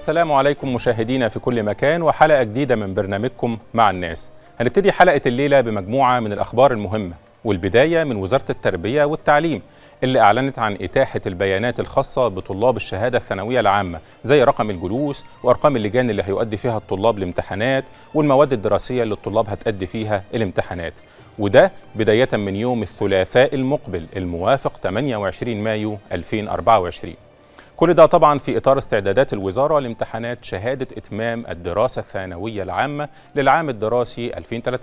السلام عليكم مشاهدينا في كل مكان وحلقة جديدة من برنامجكم مع الناس هنبتدي حلقة الليلة بمجموعة من الأخبار المهمة والبداية من وزارة التربية والتعليم اللي أعلنت عن إتاحة البيانات الخاصة بطلاب الشهادة الثانوية العامة زي رقم الجلوس وأرقام اللجان اللي هيؤدي فيها الطلاب الامتحانات والمواد الدراسية اللي الطلاب هتأدي فيها الامتحانات وده بداية من يوم الثلاثاء المقبل الموافق 28 مايو 2024 كل ده طبعا في إطار استعدادات الوزارة لامتحانات شهادة إتمام الدراسة الثانوية العامة للعام الدراسي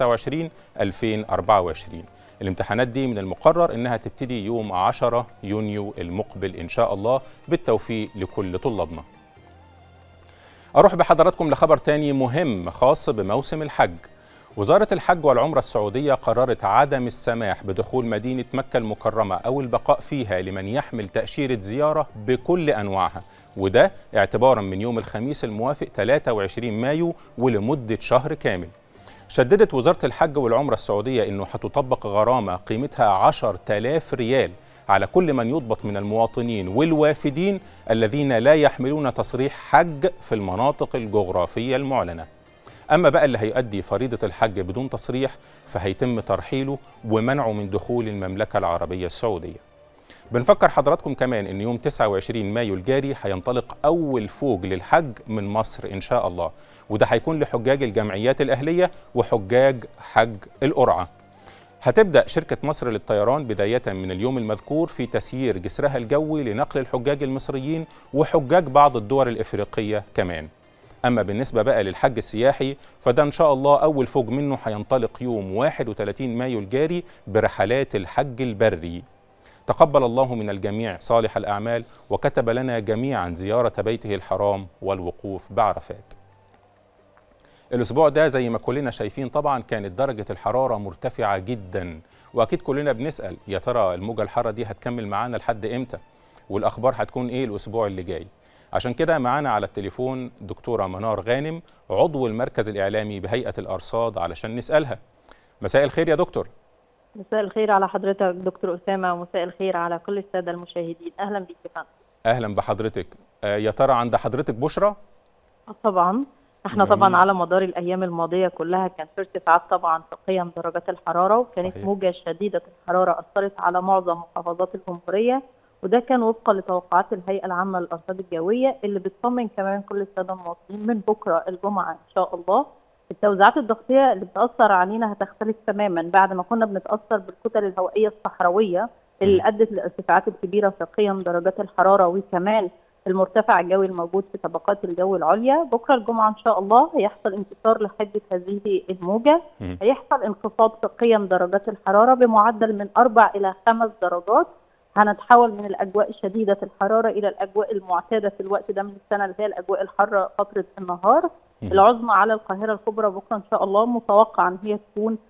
2023-2024 الامتحانات دي من المقرر إنها تبتدي يوم 10 يونيو المقبل إن شاء الله بالتوفيق لكل طلابنا أروح بحضراتكم لخبر تاني مهم خاص بموسم الحج وزارة الحج والعمرة السعودية قررت عدم السماح بدخول مدينة مكة المكرمة أو البقاء فيها لمن يحمل تأشيرة زيارة بكل أنواعها وده اعتبارا من يوم الخميس الموافق 23 مايو ولمدة شهر كامل شددت وزارة الحج والعمرة السعودية أنه هتطبق غرامة قيمتها 10000 ريال على كل من يضبط من المواطنين والوافدين الذين لا يحملون تصريح حج في المناطق الجغرافية المعلنة أما بقى اللي هيؤدي فريضة الحج بدون تصريح فهيتم ترحيله ومنعه من دخول المملكة العربية السعودية بنفكر حضراتكم كمان ان يوم 29 مايو الجاري هينطلق اول فوج للحج من مصر ان شاء الله وده هيكون لحجاج الجمعيات الاهليه وحجاج حج القرعه هتبدا شركه مصر للطيران بدايه من اليوم المذكور في تسيير جسرها الجوي لنقل الحجاج المصريين وحجاج بعض الدول الافريقيه كمان أما بالنسبة بقى للحج السياحي فده إن شاء الله أول فوج منه هينطلق يوم 31 مايو الجاري برحلات الحج البري تقبل الله من الجميع صالح الأعمال وكتب لنا جميعا زيارة بيته الحرام والوقوف بعرفات الأسبوع ده زي ما كلنا شايفين طبعا كانت درجة الحرارة مرتفعة جدا وأكيد كلنا بنسأل يا ترى الموجة الحارة دي هتكمل معانا لحد إمتى والأخبار هتكون إيه الأسبوع اللي جاي عشان كده معانا على التليفون دكتورة منار غانم عضو المركز الإعلامي بهيئة الأرصاد علشان نسألها مساء الخير يا دكتور مساء الخير على حضرتك دكتور أسامة ومساء الخير على كل السادة المشاهدين أهلا بيك يا فندم أهلا بحضرتك آه يا ترى عند حضرتك بشرى؟ طبعا احنا جميل. طبعا على مدار الايام الماضيه كلها كان في ارتفاعات طبعا في قيم درجات الحراره وكانت صحيح. موجه شديده الحراره اثرت على معظم محافظات الجمهوريه وده كان وفقا لتوقعات الهيئه العامه للارصاد الجويه اللي بتطمن كمان كل الساده المواطنين من بكره الجمعه ان شاء الله التوزيعات الضغطيه اللي بتاثر علينا هتختلف تماما بعد ما كنا بنتاثر بالكتل الهوائيه الصحراويه اللي ادت للارتفاعات الكبيره في قيم درجات الحراره وكمان المرتفع الجوي الموجود في طبقات الجو العليا بكره الجمعه ان شاء الله هيحصل انتصار لحده هذه الموجه مم. هيحصل انخفاض في قيم درجات الحراره بمعدل من اربع الى خمس درجات هنتحول من الاجواء شديده الحراره الى الاجواء المعتاده في الوقت ده من السنه اللي هي الاجواء الحاره فتره النهار مم. العظمى على القاهره الكبرى بكره ان شاء الله متوقع ان هي تكون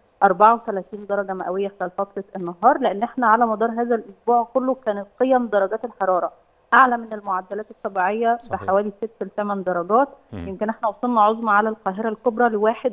34 درجه مئويه خلال فتره النهار لان احنا على مدار هذا الاسبوع كله كانت قيم درجات الحراره اعلى من المعدلات الطبيعيه صحيح. بحوالي 6 ل 8 درجات مم. يمكن احنا وصلنا عظمى على القاهره الكبرى ل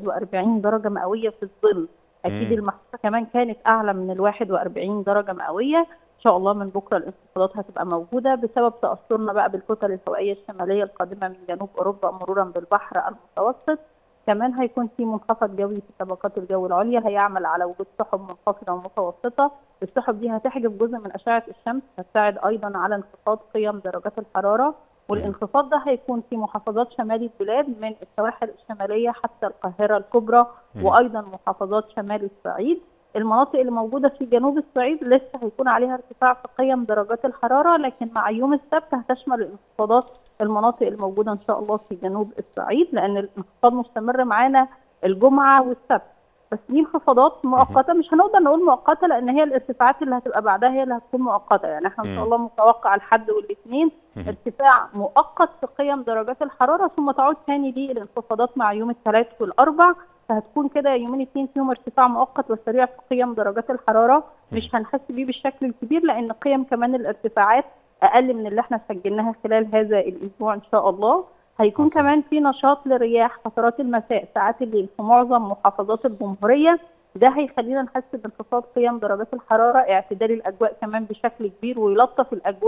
41 درجه مئويه في الظل اكيد مم. المحسوسه كمان كانت اعلى من ال 41 درجه مئويه ان شاء الله من بكره الانخفاضات هتبقى موجوده بسبب تاثرنا بقى بالكتل الهوائيه الشماليه القادمه من جنوب اوروبا مرورا بالبحر المتوسط كمان هيكون في منخفض جوي في طبقات الجو العليا هيعمل على وجود سحب منخفضه ومتوسطه السحب دي هتحجب جزء من اشعه الشمس هتساعد ايضا على انخفاض قيم درجات الحراره والانخفاض ده هيكون في محافظات شمال البلاد من السواحل الشماليه حتى القاهره الكبرى مم. وايضا محافظات شمال الصعيد المناطق اللي موجوده في جنوب الصعيد لسه هيكون عليها ارتفاع في قيم درجات الحراره لكن مع يوم السبت هتشمل الانخفاضات المناطق الموجوده ان شاء الله في جنوب الصعيد لان الانخفاض مستمر معانا الجمعه والسبت بس دي انخفاضات مؤقته مش هنقدر نقول مؤقته لان هي الارتفاعات اللي هتبقى بعدها هي اللي هتكون مؤقته يعني احنا ان مم. شاء الله متوقع الحد والاثنين مم. ارتفاع مؤقت في قيم درجات الحراره ثم تعود ثاني للانخفاضات مع يوم الثلاث والاربع فهتكون كده يومين اثنين فيهم ارتفاع مؤقت وسريع في قيم درجات الحراره مش هنحس بيه بالشكل الكبير لان قيم كمان الارتفاعات اقل من اللي احنا سجلناها خلال هذا الاسبوع ان شاء الله هيكون عظيم. كمان في نشاط للرياح فترات المساء ساعات الليل في معظم محافظات الجمهوريه ده هيخلينا نحس بانخفاض قيم درجات الحراره اعتدال الاجواء كمان بشكل كبير ويلطف الاجواء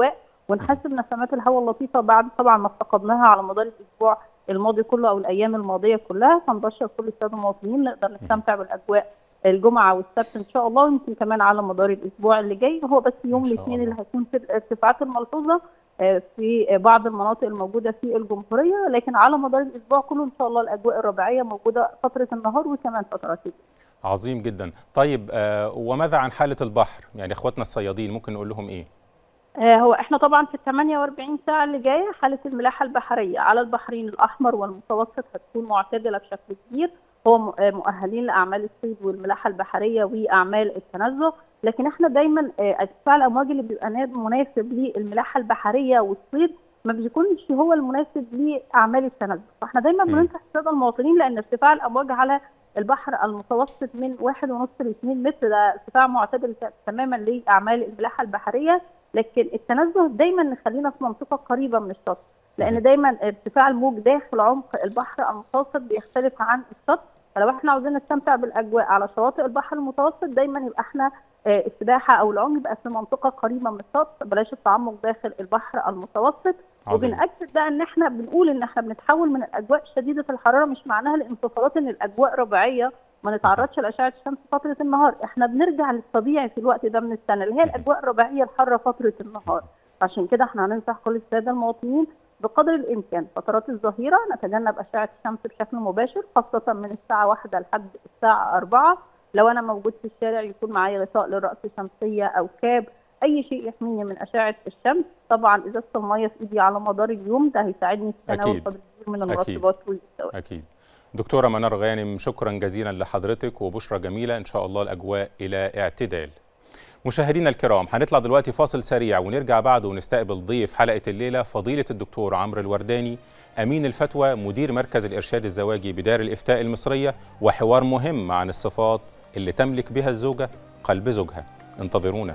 ونحس بنسمات الهواء اللطيفه بعد طبعا ما افتقدناها على مدار الاسبوع الماضي كله او الايام الماضيه كلها فنبشر كل الساده المواطنين نقدر نستمتع بالاجواء الجمعه والسبت ان شاء الله ويمكن كمان على مدار الاسبوع اللي جاي هو بس يوم إن شاء الاثنين الله. اللي هيكون في الارتفاعات الملحوظه آه، في بعض المناطق الموجوده في الجمهوريه لكن على مدار الاسبوع كله ان شاء الله الاجواء الربيعيه موجوده فتره النهار وكمان فترات الليل. عظيم جدا طيب آه وماذا عن حاله البحر يعني اخواتنا الصيادين ممكن نقول لهم ايه آه، هو احنا طبعا في ال 48 ساعه اللي جايه حاله الملاحه البحريه على البحرين الاحمر والمتوسط هتكون معتدله بشكل كبير هو م- آه، مؤهلين لاعمال الصيد والملاحه البحريه واعمال التنزه لكن احنا دايما آه، ارتفاع الامواج اللي بيبقى نا- مناسب للملاحه البحريه والصيد ما بيكونش هو المناسب لاعمال التنزه فاحنا دايما مم. بننصح الساده المواطنين لان ارتفاع الامواج على البحر المتوسط من واحد ونص ل 2 متر ده ارتفاع معتدل ت- تماما لاعمال الملاحه البحريه لكن التنزه دايما نخلينا في منطقه قريبه من الشط مم. لان دايما ارتفاع الموج داخل عمق البحر المتوسط بيختلف عن الشط فلو احنا عاوزين نستمتع بالاجواء على شواطئ البحر المتوسط دايما يبقى احنا آه، السباحه او العوم يبقى في منطقه قريبه من الشط بلاش التعمق داخل البحر المتوسط عظيم وبنأكد بقى ان احنا بنقول ان احنا بنتحول من الاجواء شديده الحراره مش معناها الانخفاضات ان الاجواء ربيعيه ما نتعرضش لاشعه الشمس فتره النهار احنا بنرجع للطبيعي في الوقت ده من السنه اللي هي الاجواء الربيعيه الحاره فتره النهار عشان كده احنا هننصح كل الساده المواطنين بقدر الامكان فترات الظهيره نتجنب اشعه الشمس بشكل مباشر خاصه من الساعه واحدة لحد الساعه 4 لو انا موجود في الشارع يكون معايا غطاء للراس شمسيه او كاب اي شيء يحميني من اشعه الشمس طبعا ازازه الميه في ايدي على مدار اليوم ده هيساعدني في تناول أكيد. قدر كبير من أكيد. المرطبات والسوائل اكيد دكتوره منار غانم شكرا جزيلا لحضرتك وبشرى جميله ان شاء الله الاجواء الى اعتدال مشاهدينا الكرام هنطلع دلوقتي فاصل سريع ونرجع بعده ونستقبل ضيف حلقه الليله فضيله الدكتور عمرو الورداني امين الفتوى مدير مركز الارشاد الزواجي بدار الافتاء المصريه وحوار مهم عن الصفات اللي تملك بها الزوجه قلب زوجها انتظرونا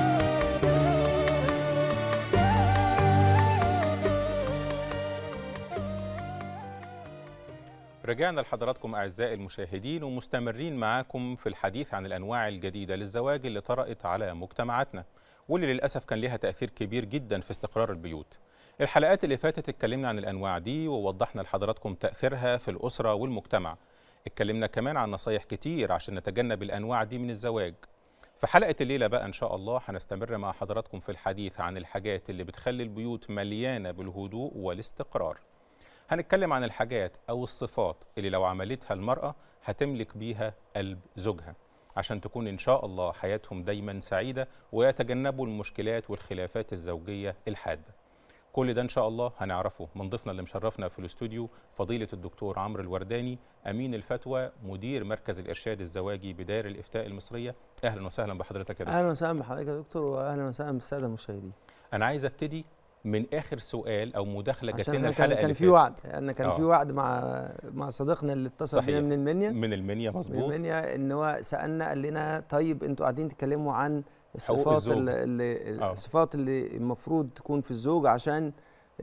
رجعنا لحضراتكم أعزائي المشاهدين ومستمرين معاكم في الحديث عن الأنواع الجديدة للزواج اللي طرأت على مجتمعاتنا واللي للأسف كان لها تأثير كبير جدا في استقرار البيوت الحلقات اللي فاتت اتكلمنا عن الأنواع دي ووضحنا لحضراتكم تأثيرها في الأسرة والمجتمع اتكلمنا كمان عن نصايح كتير عشان نتجنب الأنواع دي من الزواج في حلقة الليلة بقى إن شاء الله هنستمر مع حضراتكم في الحديث عن الحاجات اللي بتخلي البيوت مليانة بالهدوء والاستقرار هنتكلم عن الحاجات أو الصفات اللي لو عملتها المرأة هتملك بيها قلب زوجها عشان تكون إن شاء الله حياتهم دايما سعيدة ويتجنبوا المشكلات والخلافات الزوجية الحادة كل ده إن شاء الله هنعرفه من ضيفنا اللي مشرفنا في الاستوديو فضيلة الدكتور عمرو الورداني أمين الفتوى مدير مركز الإرشاد الزواجي بدار الإفتاء المصرية أهلا وسهلا بحضرتك يا دكتور اهلا وسهلا بحضرتك يا دكتور واهلا وسهلا بالساده المشاهدين أنا عايز أبتدي من آخر سؤال أو مداخلة جات عشان لنا إحنا كان, الحلقة كان اللي في فاتت. وعد ان كان آه. في وعد مع مع صديقنا اللي اتصل صحيح. بينا من المنيا من المنيا من مظبوط المنيا ان هو سالنا قال لنا طيب انتوا قاعدين تتكلموا عن حقوق الصفات الزوج. اللي, اللي آه. الصفات اللي المفروض تكون في الزوج عشان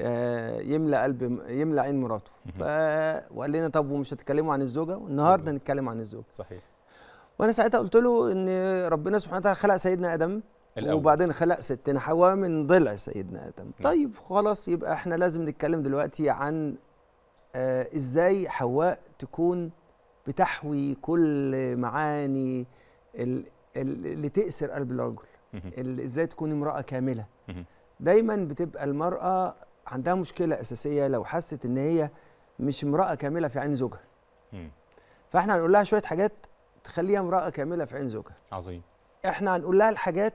آه، يملى قلب يملى عين مراته ف وقال لنا طب ومش هتتكلموا عن الزوجه النهارده بالظبط. نتكلم عن الزوج صحيح وانا ساعتها قلت له ان ربنا سبحانه وتعالى خلق سيدنا ادم الأول. وبعدين خلق ستنا حواء من ضلع سيدنا ادم طيب خلاص يبقى احنا لازم نتكلم دلوقتي عن آه ازاي حواء تكون بتحوي كل معاني ال- ال- اللي تأسر قلب الرجل مهم. ال- ازاي تكون امرأة كاملة مهم. دايما بتبقى المرأة عندها مشكلة أساسية لو حست إن هي مش امرأة كاملة في عين زوجها مم. فاحنا هنقول لها شوية حاجات تخليها امرأة كاملة في عين زوجها عظيم احنا هنقول لها الحاجات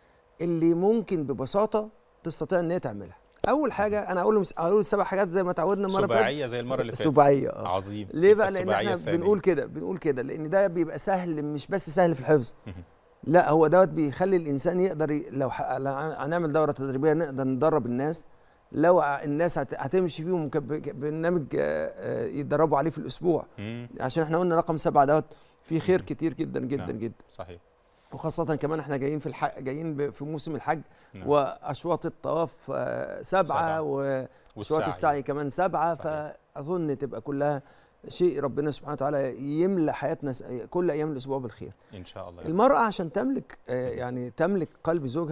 اللي ممكن ببساطه تستطيع ان هي تعملها اول حاجه انا هقول له هقول السبع حاجات زي ما تعودنا المره اللي فاتت. سباعية زي المرة اللي فاتت سباعيه اه عظيم ليه بقى يبقى لان السباعية احنا الثانية. بنقول كده بنقول كده لان ده بيبقى سهل مش بس سهل في الحفظ مهم. لا هو دوت بيخلي الانسان يقدر ي... لو ح... لو هنعمل دوره تدريبيه نقدر ندرب الناس لو ع- الناس هت... هتمشي بيهم ك- ب- برنامج آه، آه، يتدربوا عليه في الاسبوع مم. عشان احنا قلنا رقم سبعه دوت في خير كتير جدا جدا نعم. جدا صحيح وخاصة كمان احنا جايين في الحج جايين ب- في موسم الحج نعم. واشواط الطواف آه، سبعة. سبعة واشواط السعي كمان سبعة صحيح. فاظن تبقى كلها شيء ربنا سبحانه وتعالى يملى حياتنا س- كل ايام الاسبوع بالخير. ان شاء الله المرأة عشان تملك آه، يعني تملك قلب زوجها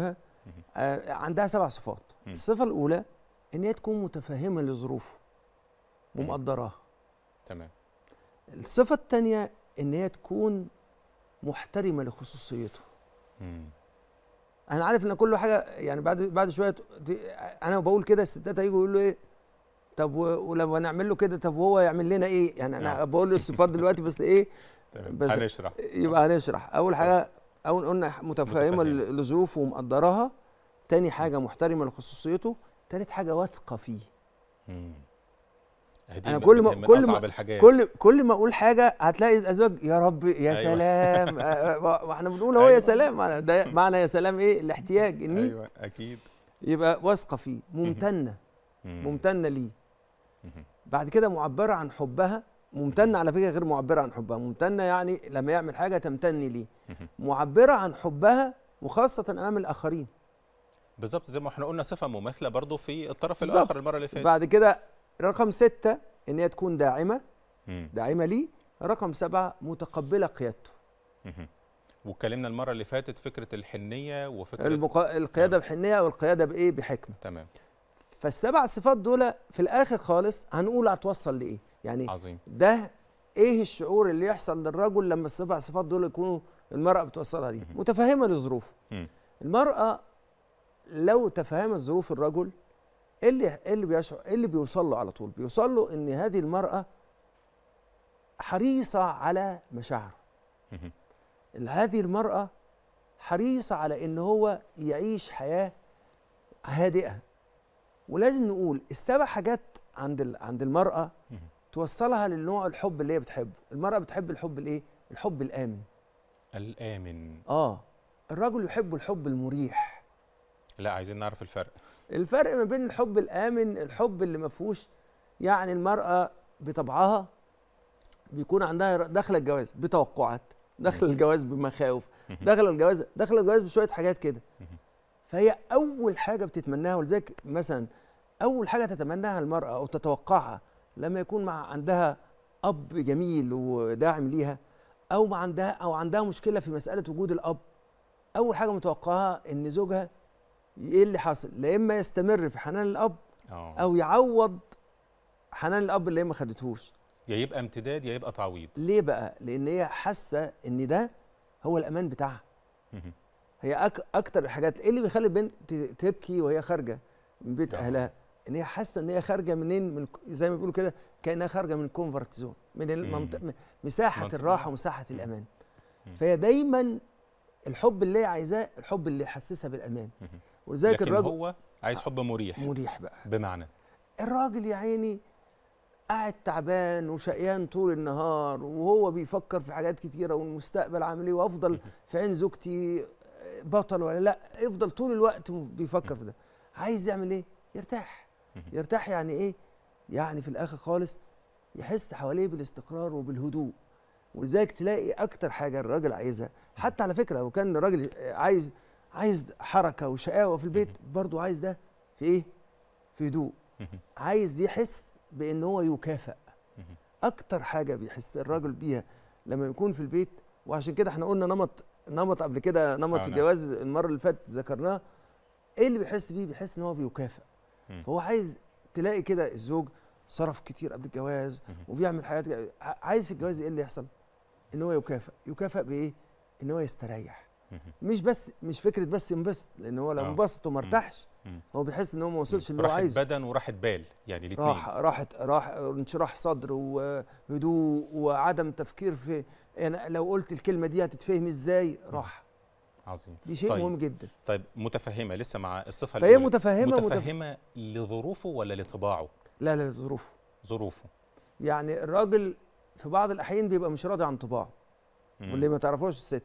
آه عندها سبع صفات مم. الصفه الاولى ان هي تكون متفهمه لظروفه مم. ومقدراها تمام الصفه الثانيه ان هي تكون محترمه لخصوصيته مم. انا عارف ان كل حاجه يعني بعد بعد شويه ت- ت- انا بقول كده الستات هيجوا يقولوا ايه طب و- ولما نعمل له كده طب هو يعمل لنا ايه يعني انا نعم. بقول له الصفات دلوقتي بس ايه تمام بس- هنشرح يبقى هنشرح اول حاجه اول قلنا متفهمه متفهمة. لظروفه ومقدراها تاني حاجه محترمه لخصوصيته تالت حاجه واثقه فيه مم. هدي أنا من- كل ما- من كل ما- اصعب الحاجات كل كل ما اقول حاجه هتلاقي الازواج يا رب يا أيوة. سلام آه، آه، واحنا بنقول هو يا أيوة. سلام معنى ده معنى يا سلام ايه الاحتياج النيد ايوه اكيد يبقى واثقه فيه ممتنه مم. ممتنه ليه مم. بعد كده معبره عن حبها ممتنه على فكره غير معبره عن حبها ممتنه يعني لما يعمل حاجه تمتني ليه مم. معبره عن حبها وخاصه امام الاخرين بالظبط زي ما احنا قلنا صفه مماثله برضو في الطرف بالظبط. الاخر المره اللي فاتت بعد كده رقم ستة ان هي تكون داعمه مم. داعمه ليه رقم سبعة متقبله قيادته مم. واتكلمنا المره اللي فاتت فكره الحنيه وفكره المق... القياده بحنيه والقياده بايه بحكمه تمام فالسبع صفات دول في الاخر خالص هنقول هتوصل لايه يعني عظيم ده ايه الشعور اللي يحصل للرجل لما السبع صفات دول يكونوا المرأة بتوصلها ليه مهم. متفهمة لظروفه مم. المرأة لو تفهمت ظروف الرجل ايه اللي ايه اللي بيشعر ايه اللي بيوصل له على طول بيوصل له ان هذه المرأة حريصة على مشاعره مهم. هذه المرأة حريصة على ان هو يعيش حياة هادئة ولازم نقول السبع حاجات عند ال- عند المرأة مهم. توصلها للنوع الحب اللي هي بتحبه المرأة بتحب الحب الايه الحب الآمن الامن اه الرجل يحب الحب المريح لا عايزين نعرف الفرق الفرق ما بين الحب الآمن الحب اللي ما فيهوش يعني المرأة بطبعها بيكون عندها داخله الجواز بتوقعات داخل الجواز بمخاوف مهم. داخل الجواز داخل الجواز بشويه حاجات كده مهم. فهي اول حاجه بتتمناها ولذلك مثلا اول حاجه تتمناها المراه او تتوقعها لما يكون مع عندها اب جميل وداعم ليها او ما عندها او عندها مشكله في مساله وجود الاب اول حاجه متوقعها ان زوجها ايه اللي حاصل لا اما يستمر في حنان الاب اه او يعوض حنان الاب اللي هي ما خدتهوش يا يبقى امتداد يا يبقى تعويض ليه بقى لان هي حاسه ان ده هو الامان بتاعها مهم. هي أك اكتر الحاجات ايه اللي بيخلي البنت ت- تبكي وهي خارجه من بيت آه. اهلها ان هي حاسه ان هي خارجه منين من زي ما بيقولوا كده كانها خارجه من كونفرت زون من المنطقه مم. مساحه منطقة. الراحه ومساحه الامان مم. فهي دايما الحب اللي هي عايزاه الحب اللي يحسسها بالامان مهم. ولذلك لكن الراجل هو عايز حب مريح مريح بقى بمعنى الراجل يا عيني قاعد تعبان وشقيان طول النهار وهو بيفكر في حاجات كتيره والمستقبل عامل ايه وافضل في عين زوجتي بطل ولا لا يفضل طول الوقت بيفكر في ده عايز يعمل ايه يرتاح يرتاح يعني ايه يعني في الاخر خالص يحس حواليه بالاستقرار وبالهدوء ولذلك تلاقي اكتر حاجه الراجل عايزها حتى على فكره لو كان الراجل عايز عايز حركه وشقاوه في البيت برضه عايز ده في ايه في هدوء مهم. عايز يحس بان هو يكافئ مهم. اكتر حاجه بيحس الراجل بيها لما يكون في البيت وعشان كده احنا قلنا نمط نمط قبل كده نمط آه، في نعم. الجواز المره اللي فاتت ذكرناه ايه اللي بيحس بيه بيحس ان هو بيكافئ مم. فهو عايز تلاقي كده الزوج صرف كتير قبل الجواز مهم. وبيعمل حاجات ع- عايز في الجواز ايه اللي يحصل ان هو يكافئ يكافئ بايه ان هو يستريح مهم. مش بس مش فكره بس ينبسط لان هو لو آه. انبسط وما ارتاحش مم. هو بيحس ان هو ما وصلش اللي هو راحة عايزه بدن وراحة بال يعني الاثنين راح راحت راح انشراح صدر وهدوء وعدم تفكير في يعني لو قلت الكلمه دي هتتفهم ازاي راح عظيم دي شيء طيب. مهم جدا طيب متفهمة لسه مع الصفة فهي الأولى متفهمه متف... متفهمة لظروفه ولا لطباعه لا لا ظروفه ظروفه يعني الراجل في بعض الاحيان بيبقى مش راضي عن طباعه مم. واللي ما تعرفوش الست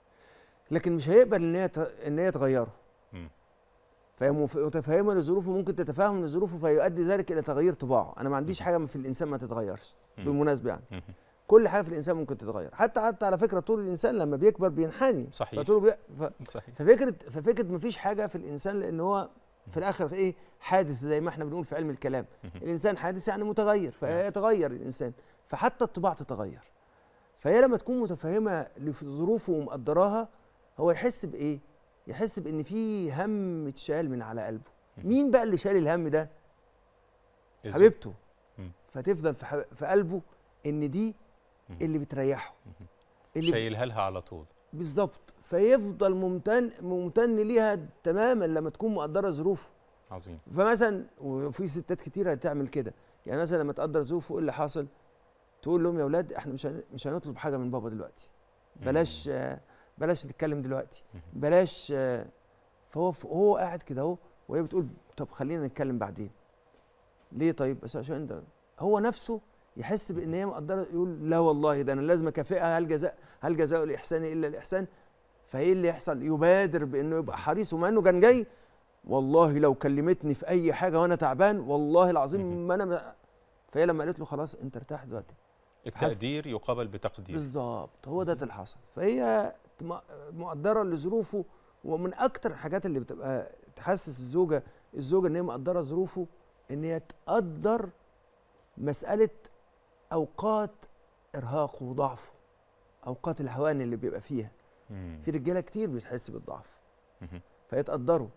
لكن مش هيقبل ان هي ت... ان هي تغيره مم. فهي مف- متفهمه لظروفه ممكن تتفاهم لظروفه فيؤدي ذلك الى تغيير طباعه انا ما عنديش حاجه في الانسان ما تتغيرش مم. بالمناسبه يعني مم. كل حاجه في الانسان ممكن تتغير حتى حتى على فكره طول الانسان لما بيكبر بينحني صحيح. فطوله بي... ف... صحيح ففكره ففكره مفيش حاجه في الانسان لان هو في الاخر ايه حادث زي ما احنا بنقول في علم الكلام مهم. الانسان حادث يعني متغير نعم. فيتغير الانسان فحتى الطباع تتغير فهي لما تكون متفهمه لظروفه ومقدراها هو يحس بايه يحس بان في هم اتشال من على قلبه مين بقى اللي شال الهم ده الزوج. حبيبته مم. فتفضل في, ح- في قلبه ان دي مم. اللي بتريحه اللي شايلها لها على طول بالظبط فيفضل ممتن ممتن ليها تماما لما تكون مقدره ظروفه عظيم فمثلا وفي ستات كتيره تعمل كده يعني مثلا لما تقدر ظروفه ايه اللي حاصل تقول لهم يا اولاد احنا مش هن- مش هنطلب حاجه من بابا دلوقتي بلاش آه، بلاش نتكلم دلوقتي بلاش آه، فهو هو قاعد كده اهو وهي بتقول طب خلينا نتكلم بعدين ليه طيب بس عشان ده هو نفسه يحس بان هي مقدره يقول لا والله ده انا لازم اكافئها هل جزاء هل جزاء الاحسان الا الاحسان فايه اللي يحصل يبادر بانه يبقى حريص ومع انه كان جاي والله لو كلمتني في اي حاجه وانا تعبان والله العظيم ما انا ما فهي لما قالت له خلاص انت ارتاح دلوقتي التقدير يقابل بتقدير بالظبط هو ده اللي حصل فهي م- مقدره لظروفه ومن اكتر الحاجات اللي بتبقى تحسس الزوجه الزوجه ان هي مقدره ظروفه ان هي تقدر مساله اوقات ارهاقه وضعفه اوقات الهوان اللي بيبقى فيها مم. في رجاله كتير بتحس بالضعف مهم. فيتقدروا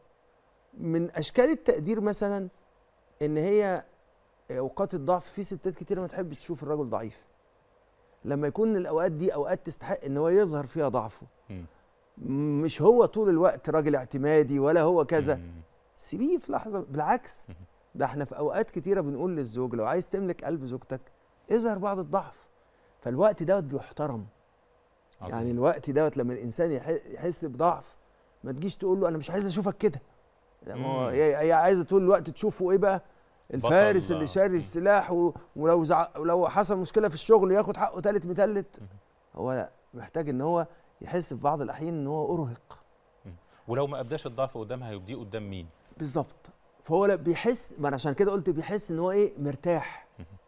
من اشكال التقدير مثلا ان هي اوقات الضعف في ستات كتير ما تحبش تشوف الرجل ضعيف لما يكون الاوقات دي اوقات تستحق ان هو يظهر فيها ضعفه مم. مش هو طول الوقت راجل اعتمادي ولا هو كذا مم. سيبيه في لحظه بالعكس ده احنا في اوقات كتيره بنقول للزوج لو عايز تملك قلب زوجتك اظهر بعض الضعف فالوقت دوت بيحترم عظيم. يعني الوقت دوت لما الانسان يح- يحس بضعف ما تجيش تقول له انا مش عايز اشوفك كده لا، ما هو مم. هي هي عايزه طول الوقت تشوفه ايه بقى الفارس بطل. اللي شاري السلاح و... ولو زع... ولو حصل مشكله في الشغل ياخد حقه تالت متلت هو محتاج ان هو يحس في بعض الاحيان ان هو ارهق ولو ما ابداش الضعف قدامها هيبديه قدام مين بالظبط فهو لا بيحس ما انا عشان كده قلت بيحس ان هو ايه مرتاح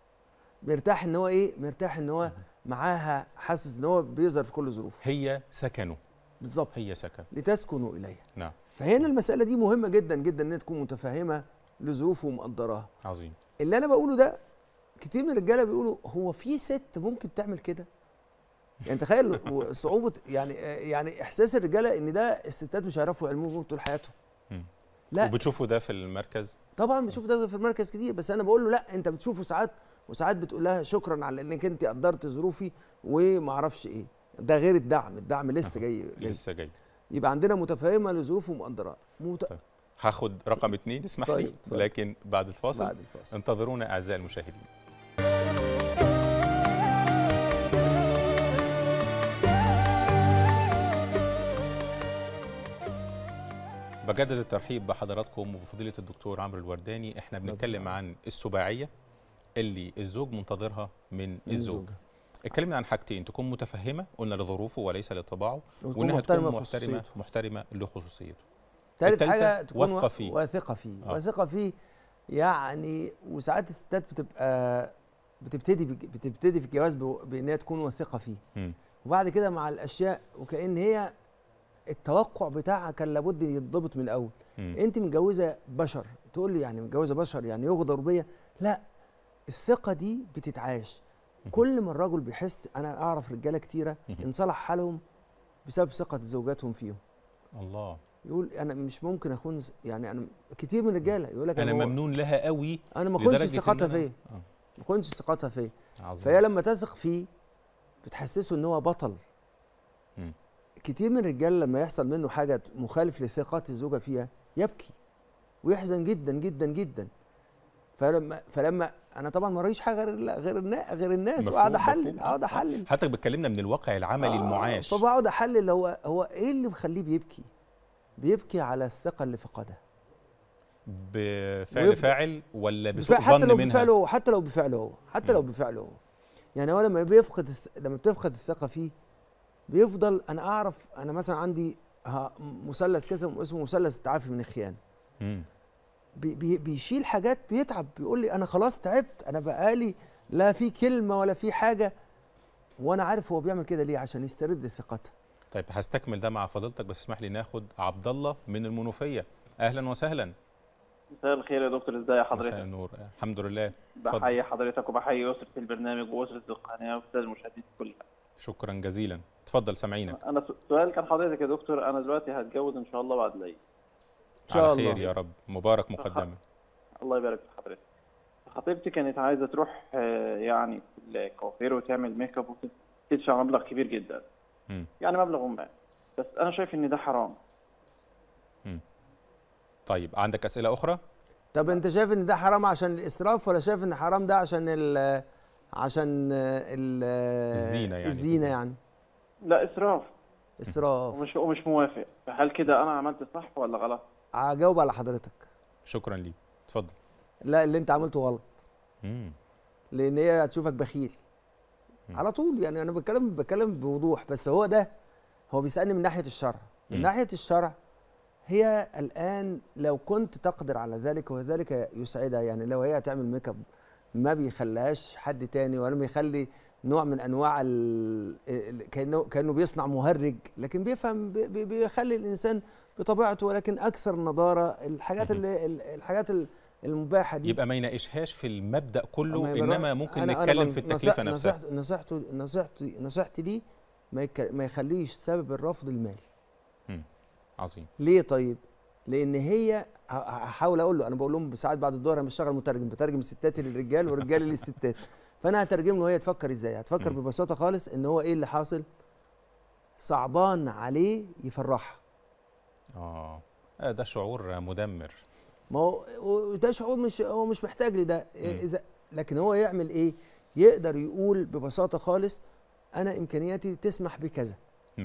مرتاح ان هو ايه مرتاح ان هو معاها حاسس ان هو بيظهر في كل ظروفه هي سكنه بالظبط هي سكن لتسكنوا اليها نعم فهنا المساله دي مهمه جدا جدا ان هي تكون متفهمه لظروفه ومقدراها عظيم اللي انا بقوله ده كتير من الرجاله بيقولوا هو في ست ممكن تعمل كده يعني تخيل صعوبه يعني يعني احساس الرجاله ان ده الستات مش هيعرفوا يعلموه طول حياتهم مم. لا وبتشوفوا ده في المركز طبعا بشوف ده في المركز كتير بس انا بقول له لا انت بتشوفه ساعات وساعات بتقول لها شكرا على انك انت قدرت ظروفي وما اعرفش ايه ده غير الدعم الدعم لسه جاي, جاي. لسه جاي يبقى عندنا متفهمه لظروفه ومقدراه مت... طيب. هاخد رقم اتنين اسمح طيب، لي اتفضل. لكن بعد الفاصل بعد الفاصل انتظرونا اعزائي المشاهدين بجدد الترحيب بحضراتكم وبفضيلة الدكتور عمرو الورداني احنا بنتكلم عن السباعية اللي الزوج منتظرها من الزوج اتكلمنا عن حاجتين تكون متفهمة قلنا لظروفه وليس لطباعه وتكون وانها محترمة تكون محترمة خصوصيته. محترمة لخصوصيته تالت التالتة حاجه تكون واثقة وا- فيه. واثقه فيه آه. واثقه فيه يعني وساعات الستات بتبقى بتبتدي بج- بتبتدي في الجواز ب- بان هي تكون واثقه فيه مم. وبعد كده مع الاشياء وكأن هي التوقع بتاعها كان لابد يتضبط من الاول مم. انت متجوزه بشر تقول لي يعني متجوزه بشر يعني يغدر بيا لا الثقه دي بتتعاش كل ما الرجل بيحس انا اعرف رجاله كتيره مهم. انصلح حالهم بسبب ثقه زوجاتهم فيهم الله يقول انا مش ممكن اكون ز- يعني انا كتير من الرجاله يقول لك انا هو- ممنون لها قوي انا ما كنتش لدرجة إن ثقتها أنا- فيا آه. ما كنتش ثقتها فيا عظيم فهي لما تثق فيه بتحسسه ان هو بطل مم. كتير من الرجال لما يحصل منه حاجه مخالف لثقات الزوجه فيها يبكي ويحزن جدا جدا جدا فلما فلما انا طبعا ما رأيش حاجه غير غير النا- غير الناس مفهوم، وقاعد احلل مفهوم. اقعد احلل حضرتك بتكلمنا من الواقع العملي آه، المعاش فبقعد احلل هو هو ايه اللي مخليه بيبكي بيبكي على الثقه اللي فقدها بفعل ويفضل- فاعل ولا بفع- بسوء حتى ظن لو منها بفعله هو حتى لو بفعله هو حتى مم. لو بفعله هو يعني هو لما بيفقد الس- لما بتفقد الثقه فيه بيفضل انا اعرف انا مثلا عندي ها- مثلث كده اسمه مثلث التعافي من الخيانه مم. بي بي بيشيل حاجات بيتعب بيقول لي انا خلاص تعبت انا بقالي لا في كلمه ولا في حاجه وانا عارف هو بيعمل كده ليه عشان يسترد ثقتها طيب هستكمل ده مع فضيلتك بس اسمح لي ناخد عبد الله من المنوفيه اهلا وسهلا مساء الخير يا دكتور ازاي مساء حضرتك النور الحمد لله اتفضل. بحيي حضرتك وبحيي اسره البرنامج واسره القناه واستاذ المشاهدين كلها شكرا جزيلا اتفضل سامعينك انا س- سؤال كان حضرتك يا دكتور انا دلوقتي هتجوز ان شاء الله بعد العيد إن شاء على الله. خير يا رب مبارك مقدما الله يبارك في حضرتك خطيبتي كانت عايزه تروح آه، يعني في الكوافير وتعمل ميك اب وتدفع مبلغ كبير جدا مم. يعني مبلغ ما بس انا شايف ان ده حرام طيب عندك اسئله اخرى طب انت شايف ان ده حرام عشان الاسراف ولا شايف ان حرام ده عشان ال عشان ال الزينة يعني. الزينه يعني لا اسراف اسراف ومش ومش موافق هل كده انا عملت صح ولا غلط هجاوب على حضرتك شكرا ليك اتفضل لا اللي انت عملته غلط مم. لان هي هتشوفك بخيل مم. على طول يعني انا بتكلم بتكلم بوضوح بس هو ده هو بيسالني من ناحيه الشرع من مم. ناحيه الشرع هي الان لو كنت تقدر على ذلك وذلك يسعدها يعني لو هي هتعمل ميك اب ما بيخليهاش حد تاني ولا بيخلي نوع من انواع ال... ال- كانه كانه بيصنع مهرج لكن بيفهم بي- بي- بيخلي الانسان بطبيعته ولكن اكثر نضاره الحاجات مهم. اللي ال- الحاجات ال- المباحه دي يبقى ما يناقشهاش في المبدا كله أما يبقى انما رأي- ممكن أنا- أنا نتكلم بن- في نصيح- التكلفه نفسها نصيحته نصيحته نصيحتي نصيحتي ليه ما, يك... ما يخليش سبب الرفض المال عظيم ليه طيب لان هي ه- هحاول اقول له انا بقول لهم ساعات بعد الظهر انا بشتغل مترجم بترجم الستات للرجال والرجال للستات فانا هترجم له هي تفكر ازاي هتفكر مم. ببساطه خالص ان هو ايه اللي حاصل صعبان عليه يفرحها اه آه، ده شعور مدمر ما هو وده شعور مش هو مش محتاج لده مم. اذا لكن هو يعمل ايه يقدر يقول ببساطه خالص انا امكانياتي تسمح بكذا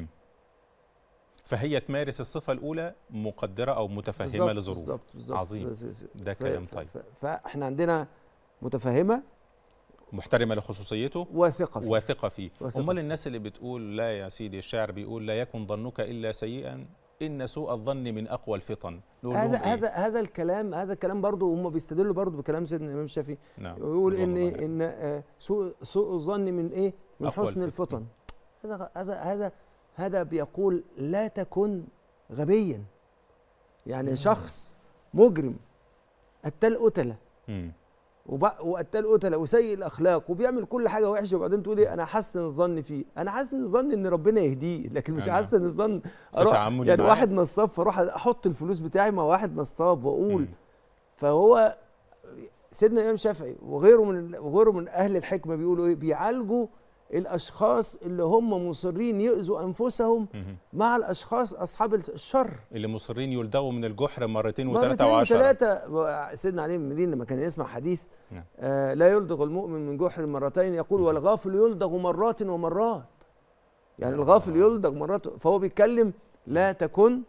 فهي تمارس الصفه الاولى مقدره او متفهمه بالظبط، لظروف بالظبط بالظبط عظيم. بس- بس- ده ف- كلام ف- طيب. ف- فاحنا عندنا متفهمه محترمه لخصوصيته واثقه فيه واثقه فيه واثقة امال فيه. الناس الناس اللي بتقول لا يا سيدي الشاعر بيقول لا يكن ظنك الا سيئا ان سوء الظن من اقوى الفطن نقول لهم هذا إيه؟ هذا هذا الكلام هذا الكلام برضه هم بيستدلوا برضه بكلام سيدنا الامام الشافعي نعم ويقول ان رضوان الله عليه. ان آه، سوء سوء الظن من ايه من أقوى حسن الفتن. الفطن هذا هذا هذا هذا بيقول لا تكن غبيا يعني شخص مجرم قتال قتله مم. وب- وقتال قتله وسيء الاخلاق وبيعمل كل حاجه وحشه وبعدين تقول ايه انا حاسس الظن فيه انا حاسس الظن ان ربنا يهديه لكن مش أنا حاسس ان الظن في تعاملي يعني معاه. واحد نصاب فاروح احط الفلوس بتاعي مع واحد نصاب واقول مم. فهو سيدنا الامام الشافعي وغيره من وغيره من اهل الحكمه بيقولوا ايه بيعالجوا الاشخاص اللي هم مصرين يؤذوا انفسهم مم. مع الاشخاص اصحاب الشر اللي مصرين يلدغوا من الجحر مرتين مرتين وثلاثه وعشرة وثلاثة سيدنا علي بن المديني لما كان يسمع حديث نعم. آه لا يلدغ المؤمن من جحر مرتين يقول والغافل يلدغ مرات ومرات يعني آه. الغافل يلدغ مرات فهو بيتكلم لا تكن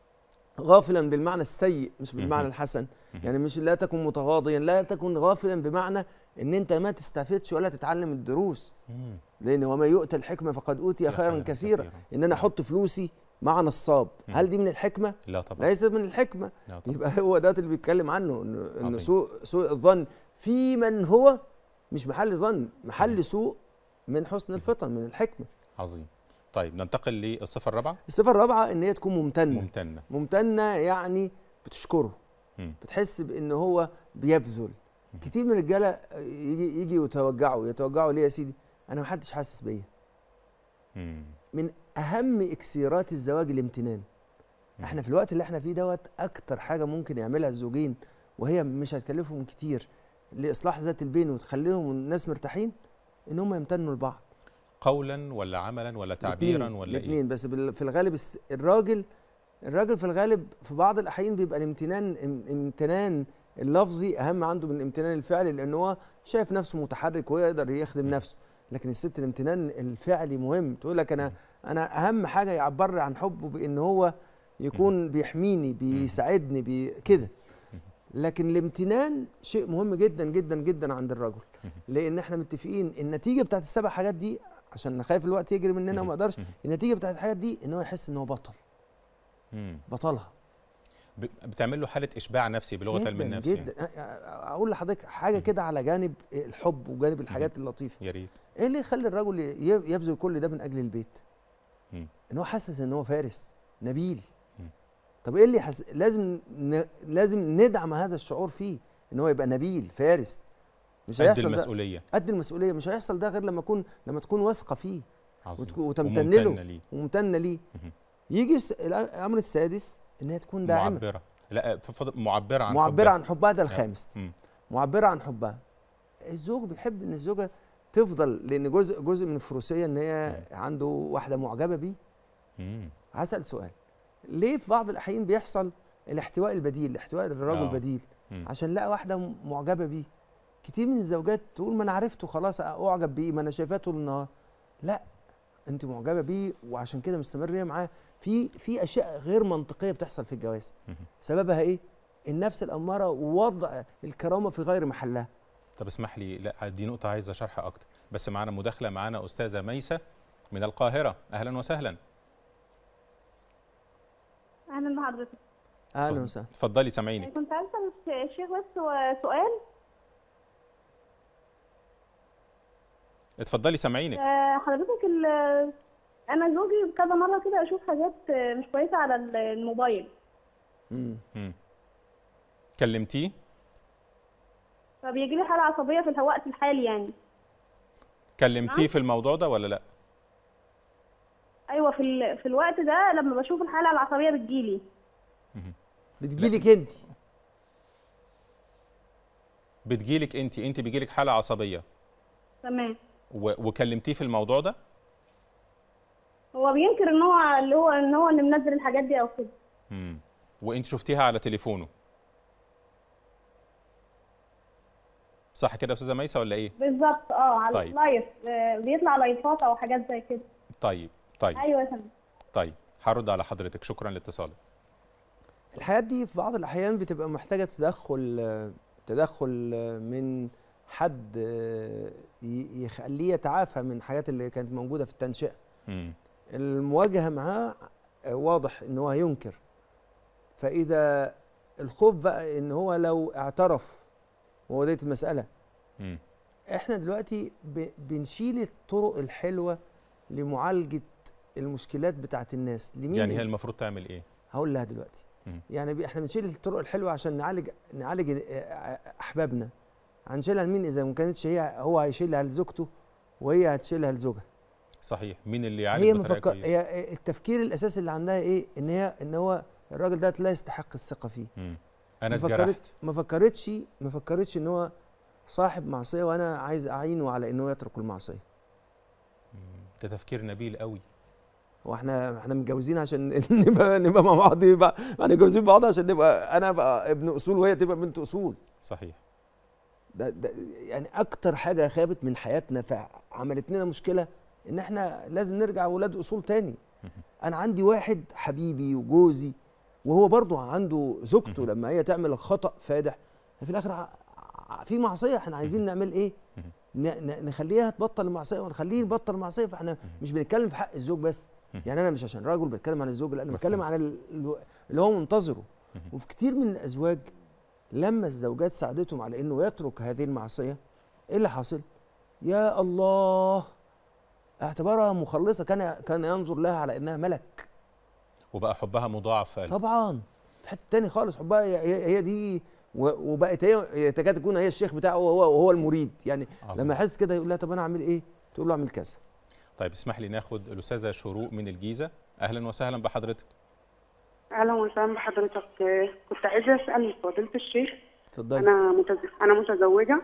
غافلا بالمعنى السيء مش بالمعنى مهم. الحسن مهم. يعني مش لا تكن متغاضيا لا تكن غافلا بمعنى ان انت ما تستفدش ولا تتعلم الدروس مم. لان وما يؤتى الحكمه فقد اوتي خيرا كثيرا ان انا احط فلوسي مع نصاب مم. هل دي من الحكمه لا طبعا ليست من الحكمه لا طبعا يبقى هو ده اللي بيتكلم عنه انه عظيم. انه سوء سوء الظن في من هو مش محل ظن محل سوء من حسن الفطن من الحكمه عظيم طيب ننتقل للصفه الرابعه الصفه الرابعه ان هي تكون ممتنه ممتنه ممتنه يعني بتشكره مم. بتحس بان هو بيبذل كتير من الرجاله يجي يجي يتوجعوا يتوجعوا ليه يا سيدي انا ما حدش حاسس بيا مم. من اهم اكسيرات الزواج الامتنان مم. احنا في الوقت اللي احنا فيه دوت اكتر حاجه ممكن يعملها الزوجين وهي مش هتكلفهم كتير لاصلاح ذات البين وتخليهم الناس مرتاحين ان هم يمتنوا لبعض قولا ولا عملا ولا تعبيرا الاتنين- ولا ايه الاتنين بس بال- في الغالب الس- الراجل الراجل في الغالب في بعض الاحيان بيبقى الامتنان ام- امتنان اللفظي اهم عنده من الامتنان الفعلي لان هو شايف نفسه متحرك ويقدر يخدم م. نفسه لكن الست الامتنان الفعلي مهم تقول لك انا انا اهم حاجه يعبر لي عن حبه بان هو يكون بيحميني بيساعدني بي كده لكن الامتنان شيء مهم جدا جدا جدا عند الرجل لان احنا متفقين النتيجه بتاعت السبع حاجات دي عشان انا خايف الوقت يجري مننا وما اقدرش النتيجه بتاعت الحاجات دي ان هو يحس ان هو بطل مم. بطلها ب- بتعمل له حاله اشباع نفسي بلغه علم جدا النفس يعني. جدا أ- أ- اقول لحضرتك حاجه كده على جانب الحب وجانب الحاجات اللطيفه يا ريت ايه اللي يخلي الرجل ي- يبذل كل ده من اجل البيت مم. ان هو حاسس ان هو فارس نبيل مم. طب ايه اللي حس... لازم ن... لازم ندعم هذا الشعور فيه ان هو يبقى نبيل فارس مش قد هيحصل ده المسؤوليه قد المسؤوليه مش هيحصل ده غير لما اكون لما تكون واثقه فيه عظيم. وتكون- وتمتن وممتنة له. ليه وممتنه ليه مهم. يجي الس- الامر السادس ان هي تكون داعمه معبره لا فضل معبره عن معبره حبها. عن حبها ده الخامس مم. معبره عن حبها الزوج بيحب ان الزوجه تفضل لان جزء جزء من الفروسيه ان هي عنده واحده معجبه بيه مم. هسال سؤال ليه في بعض الاحيان بيحصل الاحتواء البديل الاحتواء الرجل آه. بديل مم. عشان لقى واحده معجبه بيه كتير من الزوجات تقول ما انا عرفته خلاص اعجب بيه ما انا شايفاه طول النهار لا انت معجبه بيه وعشان كده مستمره معاه في في اشياء غير منطقيه بتحصل في الجواز مهم. سببها ايه النفس الاماره ووضع الكرامه في غير محلها طب اسمح لي لا دي نقطه عايزه شرح اكتر بس معانا مداخله معانا استاذه ميسه من القاهره اهلا وسهلا اهلا بحضرتك اهلا اتفضل. وسهلا اتفضلي سامعينك كنت عايزه اسال الشيخ بس هو سؤال اتفضلي سامعينك آه، حضرتك ال- انا زوجي كذا مره كده اشوف حاجات آه، مش كويسه على ال- الموبايل مم. مم. كلمتيه فبيجي لي حاله عصبيه في الوقت الحالي يعني كلمتيه في الموضوع ده ولا لا ايوه في ال... في الوقت ده لما بشوف الحاله العصبيه بتجيلي بتجيلك انت بتجيلك انت انت بيجيلك حاله عصبيه تمام و... وكلمتيه في الموضوع ده هو بينكر ان هو اللي هو ان هو اللي منزل الحاجات دي او كده مم. وانت شفتيها على تليفونه صح كده يا استاذه ميسه ولا ايه بالظبط اه على طيب. لايف آه، بيطلع لايفات او حاجات زي كده طيب طيب ايوه يا فندم طيب هرد على حضرتك شكرا لاتصالك الحياة دي في بعض الأحيان بتبقى محتاجة تدخل تدخل من حد ي- يخليه يتعافى من الحاجات اللي كانت موجودة في التنشئة مم. المواجهة معاه واضح إن هو هينكر فإذا الخوف بقى إن هو لو اعترف وهو ديت المسألة مم. احنا دلوقتي ب- بنشيل الطرق الحلوة لمعالجة المشكلات بتاعت الناس لمين يعني هي المفروض تعمل ايه هقول لها دلوقتي مم. يعني بي- احنا بنشيل الطرق الحلوه عشان نعالج نعالج اه، احبابنا هنشيلها لمين اذا ما كانتش هي هو هيشيلها لزوجته وهي هتشيلها لزوجها صحيح مين اللي يعالج هي بطريقه مفكر كويسه هي التفكير الاساسي اللي عندها ايه ان هي ان هو الراجل ده لا يستحق الثقه فيه مم. انا ما اتجرحت فكرت ما فكرتش ما فكرتش ان هو صاحب معصيه وانا عايز اعينه على انه يترك المعصيه ده تفكير نبيل قوي هو احنا احنا متجوزين عشان نبقى نبقى مع بعض يبقى احنا متجوزين بعض عشان نبقى انا ابقى ابن اصول وهي تبقى بنت اصول صحيح ده, ده يعني اكتر حاجه خابت من حياتنا فعملت لنا مشكله ان احنا لازم نرجع ولاد اصول تاني انا عندي واحد حبيبي وجوزي وهو برضه عنده زوجته لما هي تعمل خطا فادح في الاخر ع- ع- في معصيه احنا عايزين نعمل ايه ن- ن- نخليها تبطل المعصيه ونخليه يبطل المعصيه فاحنا مش بنتكلم في حق الزوج بس يعني انا مش عشان راجل بتكلم عن الزوج لا انا بتكلم مفهوم. عن ال- اللي هو منتظره وفي كتير من الازواج لما الزوجات ساعدتهم على انه يترك هذه المعصيه ايه اللي حاصل؟ يا الله اعتبرها مخلصه كان كان ينظر لها على انها ملك وبقى حبها مضاعف في قلبه طبعا في حته تاني خالص حبها هي, هي, هي دي و- وبقت هي هي تكاد تكون هي الشيخ بتاعه وهو وهو المريد يعني عظيم. لما يحس كده يقول لها طب انا اعمل ايه؟ تقول له اعمل كذا طيب اسمح لي ناخد الاستاذه شروق من الجيزه اهلا وسهلا بحضرتك اهلا وسهلا بحضرتك آه، كنت عايزه اسال فضيله الشيخ اتفضلي انا متز... انا متزوجه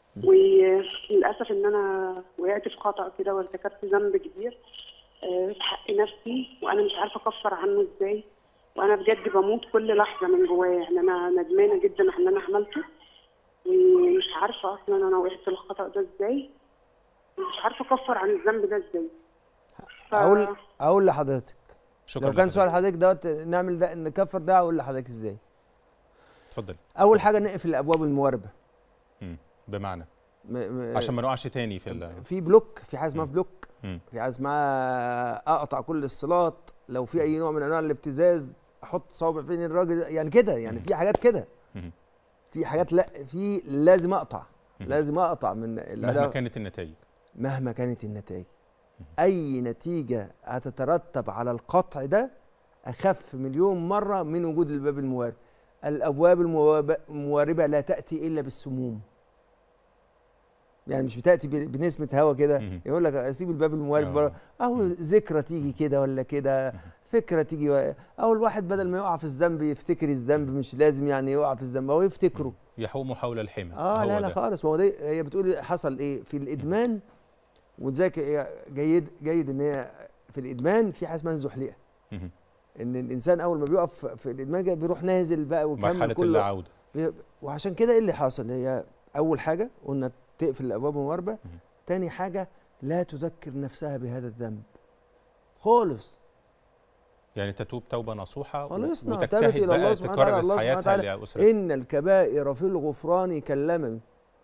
وللاسف ان انا وقعت في خطا كده وارتكبت ذنب كبير آه، في حق نفسي وانا مش عارفه اكفر عنه ازاي وانا بجد بموت كل لحظه من جوايا يعني انا ندمانه جدا على اللي انا عملته ومش عارفه اصلا انا وقعت في الخطا ده ازاي مش عارفه اكفر عن الذنب ده ازاي ف- اقول اقول لحضرتك شكرا لو كان لحضرتك. سؤال حضرتك دوت نعمل ده نكفر ده اقول لحضرتك ازاي اتفضل اول حاجه نقفل الابواب المواربه مم. بمعنى م- م- عشان ما نقعش تاني في ال- في بلوك في حاجه اسمها بلوك مم. في حاجه اسمها اقطع كل الاتصالات لو في اي نوع من انواع الابتزاز احط صوابع فين الراجل يعني كده يعني في حاجات كده مم. في حاجات لا في لازم اقطع مم. لازم اقطع من مهما الأداء كانت النتائج مهما كانت النتائج اي نتيجه هتترتب على القطع ده اخف مليون مره من وجود الباب الموارب الابواب المواب- المواربه لا تاتي الا بالسموم يعني مش بتاتي ب- بنسمه هوا كده مهم. يقول لك اسيب الباب الموارد آه. بره او ذكرى تيجي كده ولا كده فكره تيجي و- او الواحد بدل ما يقع في الذنب يفتكر الذنب مش لازم يعني يقع في الذنب هو يفتكره يحوم حول الحمى اه هو لا لا ده. خالص ما هو ده هي بتقول حصل ايه في الادمان وذاك هي جيد جيد ان هي في الادمان في حاجه اسمها الزحليقه مهم. ان الانسان اول ما بيقف في الادمان كده بيروح نازل بقى ويكمل مرحله كل اللا عوده بي- وعشان كده ايه اللي حاصل هي اول حاجه قلنا تقفل الابواب المواربه مهم. تاني حاجه لا تذكر نفسها بهذا الذنب خالص يعني تتوب توبه نصوحه و- خلصنا وتجتهد تابت الى بقى الله سبحانه وتعالى تكرس الله سبحانه حياتها وتعالى لاسرتها ان الكبائر في الغفران كاللمم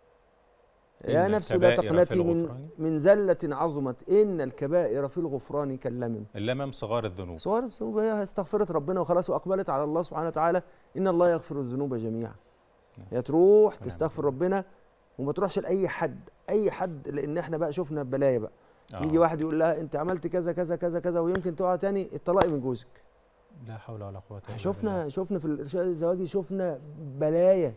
يا إن نفس لا الكبائر في تقنطي من الغفران. من زلة عظمت إن الكبائر في الغفران كاللمم اللمم صغار الذنوب صور الذنوب هي استغفرت ربنا وخلاص وأقبلت على الله سبحانه وتعالى إن الله يغفر الذنوب جميعا هي تروح نعم. تستغفر ربنا وما تروحش لأي حد أي حد لأن إحنا بقى شفنا بلايا بقى آه. يجي واحد يقول لها أنت عملت كذا كذا كذا كذا ويمكن تقع تاني اتطلقي من جوزك لا حول ولا قوه الا بالله شفنا شفنا في الارشاد الزواجي شفنا بلايا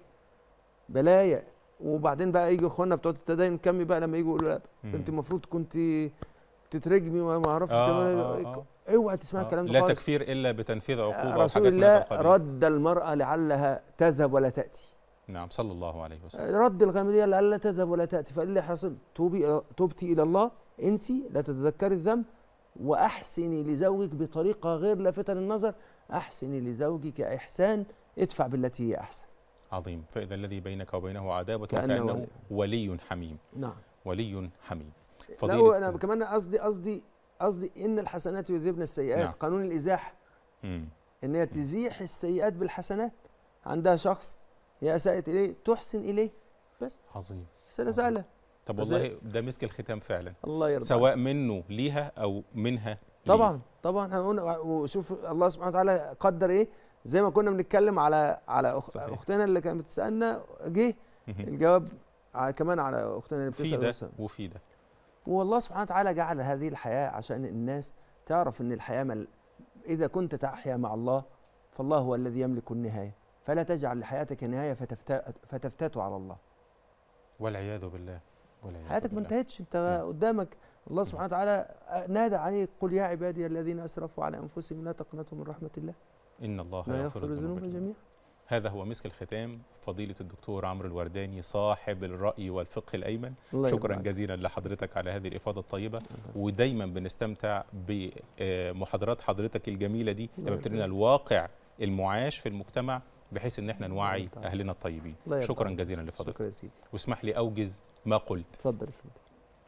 بلايا وبعدين بقى يجي اخواننا بتوع التدين كمي بقى لما يجوا يقولوا لا مم. انت المفروض كنت تترجمي وما اعرفش آه تعملي- آه آه. اوعى تسمع الكلام ده لا خالص تكفير الا بتنفيذ عقوبه رسول وحاجات من الله هذا القبيل. رد المرأة لعلها تذهب ولا تأتي نعم صلى الله عليه وسلم رد الغامدية لعلها تذهب ولا تأتي فإيه اللي حصل توبي تبتي إلى الله انسي لا تتذكري الذنب وأحسني لزوجك بطريقة غير لافتة للنظر أحسني لزوجك إحسان ادفع بالتي هي أحسن عظيم فاذا الذي بينك وبينه عداوه كأنه كانه ولي حميم نعم ولي حميم لا فضيلة انا كمان قصدي قصدي قصدي ان الحسنات يذهبن السيئات نعم. قانون الازاحه مم. ان هي تزيح السيئات بالحسنات عندها شخص هي اساءت اليه تحسن اليه بس عظيم سهله سهله طب بس- والله ده مسك الختام فعلا الله يرضى عليك. سواء منه ليها او منها ليه. طبعا طبعا احنا قلنا وشوف الله سبحانه وتعالى قدر ايه زي ما كنا بنتكلم على على أخ صحيح. اختنا اللي كانت بتسالنا جه مهم. الجواب على كمان على اختنا اللي في بتسال ده مثلا. وفي ده والله سبحانه وتعالى جعل هذه الحياة عشان الناس تعرف أن الحياة مل... إذا كنت تحيا مع الله فالله هو الذي يملك النهاية فلا تجعل لحياتك نهاية فتفت... فتفتات على الله والعياذ بالله والعياذ حياتك ما بالله. انتهتش انت قدامك الله سبحانه وتعالى نادى عليك قل يا عبادي الذين أسرفوا على أنفسهم لا تقنطوا من رحمة الله ان الله لا يغفر يغفر الذنوب الذنوب جميعا جميعا هذا هو مسك الختام فضيلة الدكتور عمرو الورداني صاحب الرأي والفقه الأيمن الله يرضى شكرا عليك. جزيلا لحضرتك على هذه الإفاضة الطيبة ودايما بنستمتع بمحاضرات حضرتك الجميلة دي لما الله بتقول لنا يرضى الواقع المعاش في المجتمع بحيث ان احنا نوعي الله يرضى اهلنا الطيبين الله يرضى شكرا عليك. جزيلا لفضلك شكرا يا سيدي واسمح لي اوجز ما قلت اتفضل يا فندم.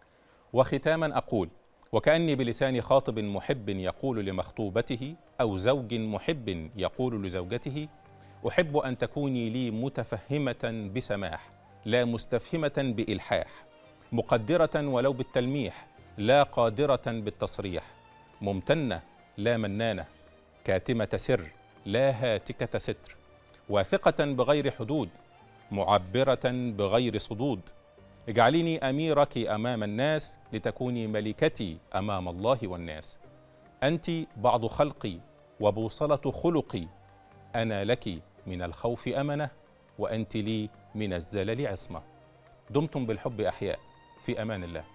وختاما أقول وكأني بلسان خاطب محب يقول لمخطوبته أو زوج محب يقول لزوجته أحب أن تكوني لي متفهمة بسماح لا مستفهمة بإلحاح مقدرة ولو بالتلميح لا قادرة بالتصريح ممتنة لا منانة كاتمة سر لا هاتكة ستر واثقة بغير حدود معبرة بغير صدود اجعليني اميرك امام الناس لتكوني ملكتي امام الله والناس انت بعض خلقي وبوصله خلقي انا لك من الخوف امنه وانت لي من الزلل عصمه دمتم بالحب احياء في امان الله